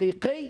الحقيقي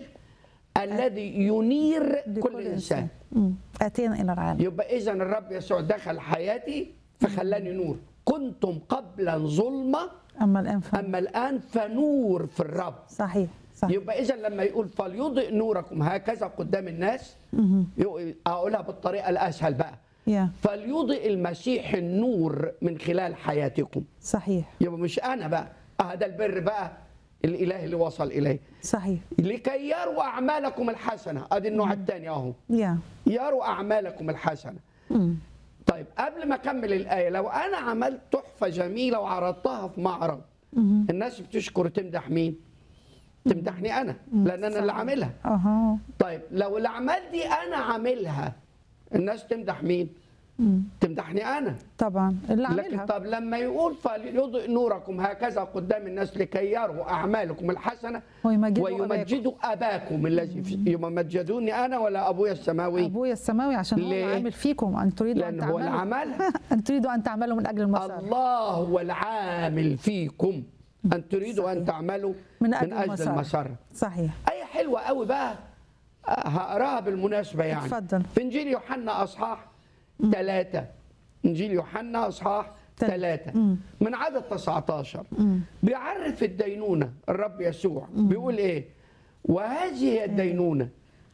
الذي ينير كل انسان مم. اتينا الى العالم يبقى اذا الرب يسوع دخل حياتي فخلاني نور كنتم قبلا ظلمه اما الان ف... اما الان فنور في الرب صحيح صحيح يبقى اذا لما يقول فليضئ نوركم هكذا قدام الناس يق- اقولها بالطريقه الاسهل بقى يا فليضئ المسيح النور من خلال حياتكم صحيح يبقى مش انا بقى اه ده البر بقى الاله اللي وصل اليه صحيح لكي يروا اعمالكم الحسنه ادي النوع الثاني اهو يا يروا اعمالكم الحسنه مم. طيب قبل ما اكمل الايه لو انا عملت تحفه جميله وعرضتها في معرض الناس بتشكر تمدح مين تمدحني انا لان انا اللي عاملها اها طيب لو الاعمال دي انا عاملها الناس تمدح مين تمدحني انا طبعا اللي لكن عاملها طب لما يقول فليضئ نوركم هكذا قدام الناس لكي يروا اعمالكم الحسنه ويمجدوا ويمجدوا اباكم الذي في يمجدوني انا ولا ابويا السماوي ابويا السماوي عشان هو ليه؟ عامل فيكم ان تريدوا ان لان هو اللي تعملوا عملها ان تريدوا ان تعملوا من اجل المسار الله هو العامل فيكم ان تريدوا ان تعملوا من أجل من اجل المسار. المسار صحيح ايه حلوه قوي بقى هقراها بالمناسبه يعني اتفضل. في انجيل يوحنا اصحاح ثلاثة انجيل يوحنا اصحاح تل- ثلاثة من عدد 19 بيعرف الدينونه الرب يسوع بيقول ايه وهذه هي الدينونه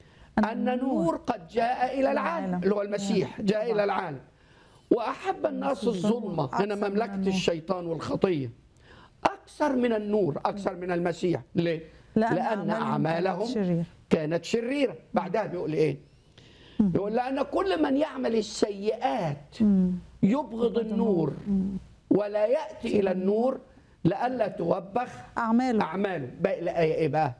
ان النور قد جاء الى العالم العالم. اللي هو المسيح جاء الى العالم واحب الناس الظلمه هنا أكثر من مملكه النور. الشيطان والخطيه اكثر من النور اكثر من المسيح ليه لأن لان أعمالهم اعمالهم كانت شريرة. كانت شريره بعدها بيقول ايه يقول لان كل من يعمل السيئات يبغض النور ولا ياتي الى النور لئلا توبخ اعماله اعماله باقي الايه ايه بقى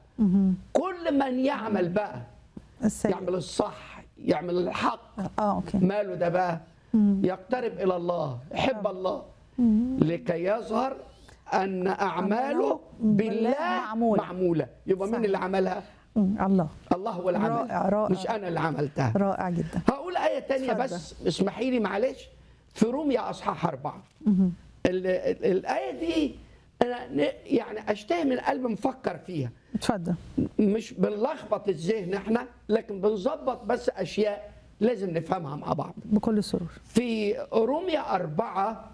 كل من يعمل بقى السيء يعمل الصح يعمل الحق اه اوكي ماله ده بقى يقترب الى الله يحب الله لكي يظهر ان اعماله بالله معمولة. معموله يبقى مين صحيح. اللي عملها مم. الله الله هو اللي رائع، عملها رائع. مش انا اللي عملتها رائع جدا هقول آية تانية اتفضل. بس اسمحي لي معلش في روميا أصحاح أربعة ال- ال- الآية دي أنا ن- يعني أشتهي من قلبي مفكر فيها اتفضل مش بنلخبط الذهن احنا لكن بنظبط بس أشياء لازم نفهمها مع بعض بكل سرور في روميا أربعة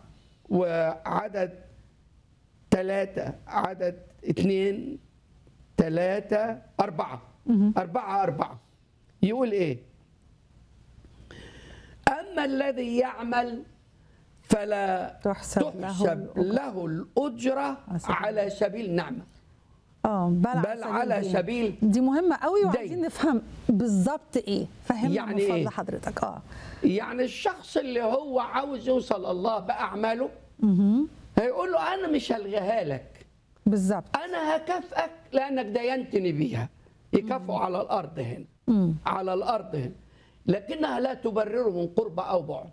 وعدد ثلاثة عدد اثنين ثلاثة أربعة أربعة أربعة يقول إيه أما الذي يعمل فلا تحسب له تحسب الأجرة. له الأجرة على سبيل على سبيل نعمة اه بل, بل على الدين. سبيل دي مهمه قوي دين. وعايزين نفهم بالظبط ايه فهمنا يعني من فضل إيه؟ حضرتك اه يعني الشخص اللي هو عاوز يوصل الله بأعماله هيقول له أنا مش هلغيها لك بالظبط انا هكافئك لانك دينتني بيها يكافئوا على الارض هنا على الارض هنا لكنها لا تبرره من قرب او بعد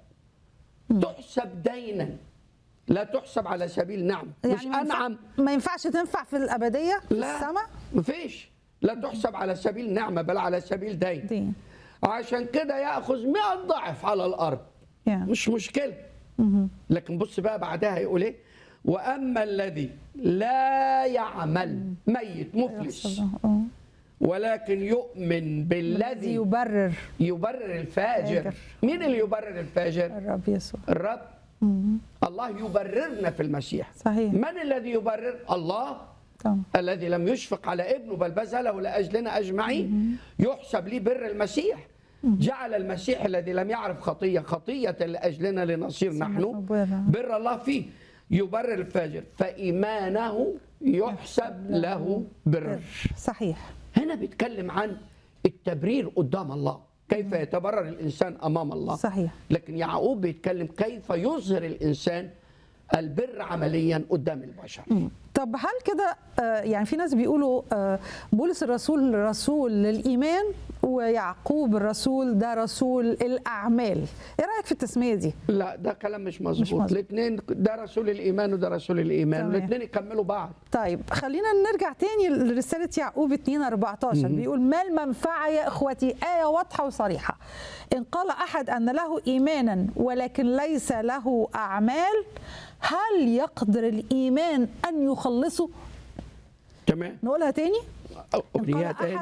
تحسب دينا لا تحسب على سبيل نعم مش ما ينفع- انعم ما ينفعش تنفع في الابديه في لا السماء مفيش لا تحسب على سبيل نعمه بل على سبيل دين دين عشان كده ياخذ 100 ضعف على الارض يعني مش مشكله لكن بص بقى بعدها يقول ايه واما الذي لا يعمل ميت مفلس آه. ولكن يؤمن الذي بالذي يبرر يبرر الفاجر فاجر. مين اللي يبرر الفاجر الرب يسوع الرب الله يبررنا في المسيح صحيح. من الذي يبرر الله طبعا الذي لم يشفق على ابنه بل بذله لاجلنا اجمعين يحسب لي بر المسيح جعل المسيح الذي لم يعرف خطيه خطيه لاجلنا لنصير نحن بر. بر الله فيه يبرر الفاجر فايمانه يحسب له بر صحيح هنا بيتكلم عن التبرير قدام الله كيف يتبرر الانسان امام الله صحيح لكن يعقوب بيتكلم كيف يظهر الانسان البر عمليا قدام البشر طب هل كده آه، يعني في ناس بيقولوا آه، بولس الرسول رسول للايمان ويعقوب الرسول ده رسول الاعمال ايه رايك في التسميه دي لا ده كلام مش مظبوط. مظبوط الاثنين ده رسول الايمان وده رسول الايمان تمام. الاثنين يكملوا بعض طيب خلينا نرجع تاني لرسالة يعقوب 2 14 بيقول ما المنفعة يا إخوتي آية واضحة وصريحة إن قال أحد أن له إيمانا ولكن ليس له أعمال هل يقدر الإيمان أن يخلصه؟ تمام نقولها تاني قوليها قال تاني